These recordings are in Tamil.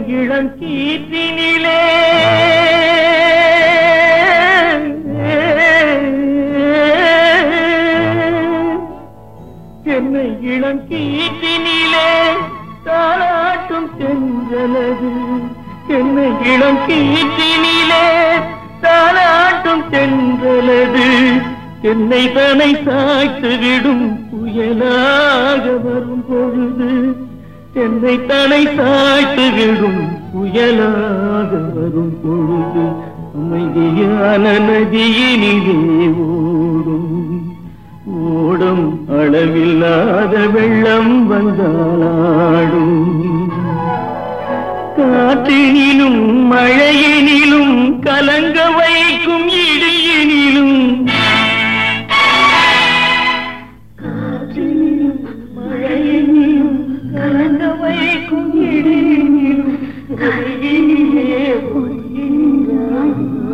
இளங்கீற்றினிலே என்னை இளங்கீற்றினிலே தாளாட்டும் செஞ்சலது என்னை இளங்கீற்றினிலே தாளாட்டும் சென்றலது என்னை தனை சாய்த்து விடும் புயலாக வரும் பொழுது என்னை தனை சாய்த்து விடும் புயலாக வரும் பொழுது அமைதியான நதியினிலே ஓடும் ஓடும் அளவில்லாத வெள்ளம் வந்தாடும் காற்றினிலும் மழையினிலும் கலங்க வைக்கும் இடியினிலும் காற்றினிலும் மழையினிலும் கலங்க வைக்கும் இடியினிலும் ஒளியினிலே ஒளியினாடும்.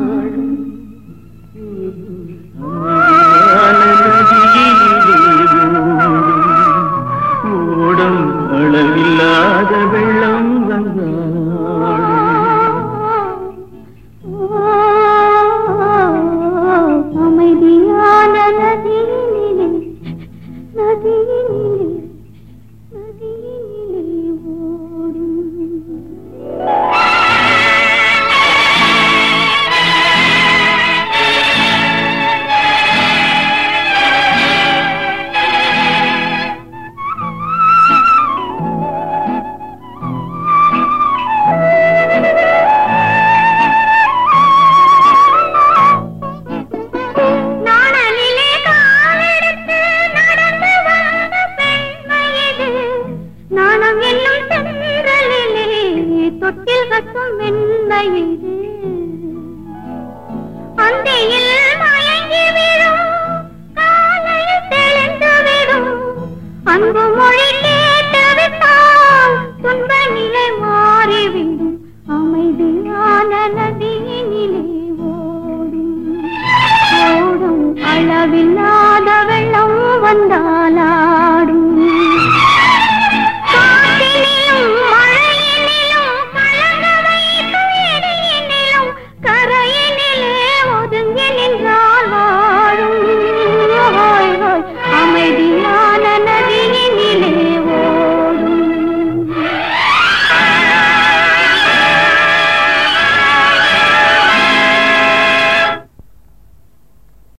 ஓடும் அளவில்லாத வெள்ளம் வந்தாடும் அமைதியான நதியினிலே நதியினிலே நதியினிலே ஓடும் நாணலிலே காலெடுத்து நடந்து வந்த பெண்மை இது. நாணம் என்னும் தென்றலிலே தொட்டில் கட்டும் மென்மை இது. அந்தியில் மயங்கி விடும், காலையில் தெளிந்து விடும். அன்பு மொழி கேட்டு விட்டால் துன்ப நிலை மாறிவிடும் அமைதியான நதியினிலே ஓடும் ஓடும் அளவில்லாத வெள்ளம் வந்தாலா